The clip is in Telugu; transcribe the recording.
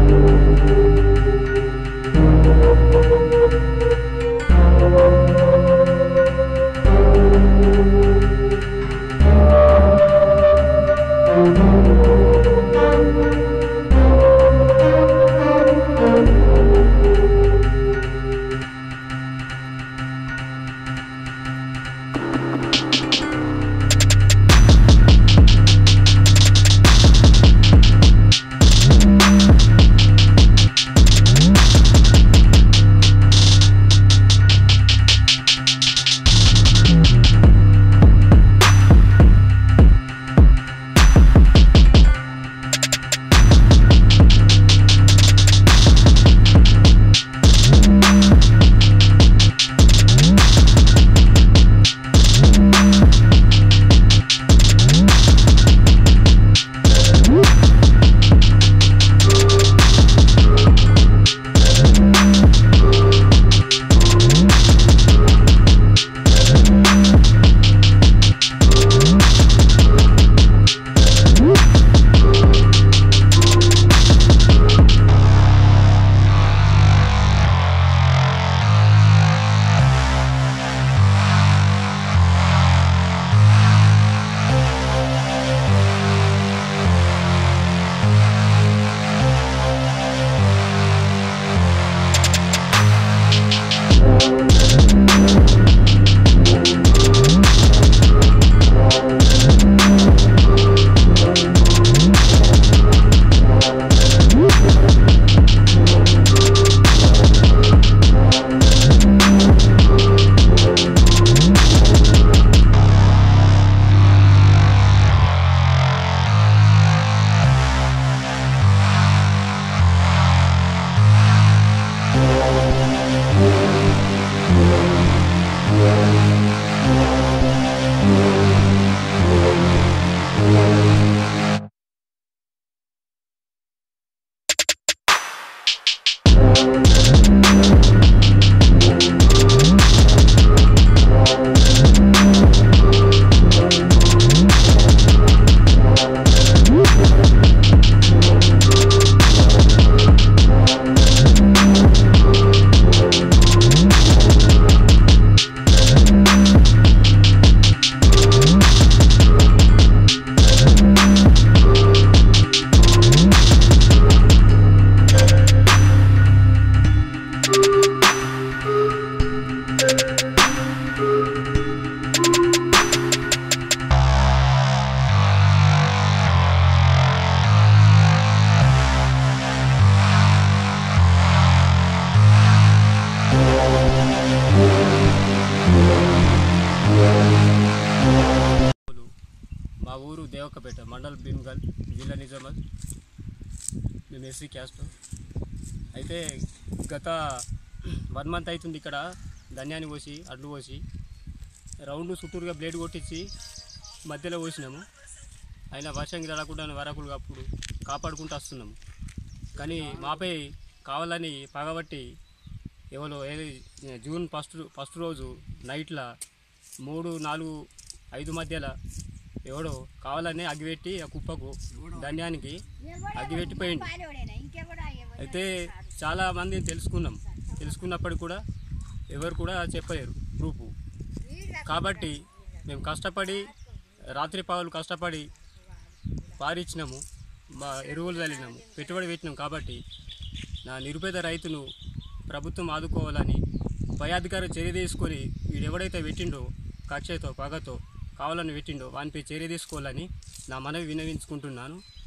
మా ఊరు దేవకపేట మండల్ భీమ్గల్ జిల్లా నిజామాబాద్ మేము ఎస్సీ క్యాస్ట్ అయితే గత వన్ మంత్ అవుతుంది ఇక్కడ ధాన్యాన్ని పోసి అడ్లు పోసి రౌండ్ చుట్టూరుగా బ్లేడ్ కొట్టించి మధ్యలో పోసినాము అయినా వర్షం రాకుండా వరకులు అప్పుడు కాపాడుకుంటూ వస్తున్నాము కానీ మాపై కావాలని పగబట్టి ఎవరో ఏది జూన్ ఫస్ట్ ఫస్ట్ రోజు నైట్ల మూడు నాలుగు ఐదు మధ్యలో ఎవడో కావాలని అగ్గిపెట్టి ఆ కుప్పకు ధాన్యానికి అగ్గిపెట్టిపోయింది అయితే చాలా మందిని తెలుసుకున్నాం తెలుసుకున్నప్పటికి కూడా ఎవరు కూడా చెప్పలేరు గ్రూపు కాబట్టి మేము కష్టపడి రాత్రి పగలు కష్టపడి పారిచ్చినాము మా ఎరువులు చల్లినాము పెట్టుబడి పెట్టినాం కాబట్టి నా నిరుపేద రైతును ప్రభుత్వం ఆదుకోవాలని పై అధికారి చర్య తీసుకొని వీడు ఎవడైతే పెట్టిండో కక్షతో పగతో కావాలని పెట్టిండో వానిపై చర్య తీసుకోవాలని నా మనవి వినవించుకుంటున్నాను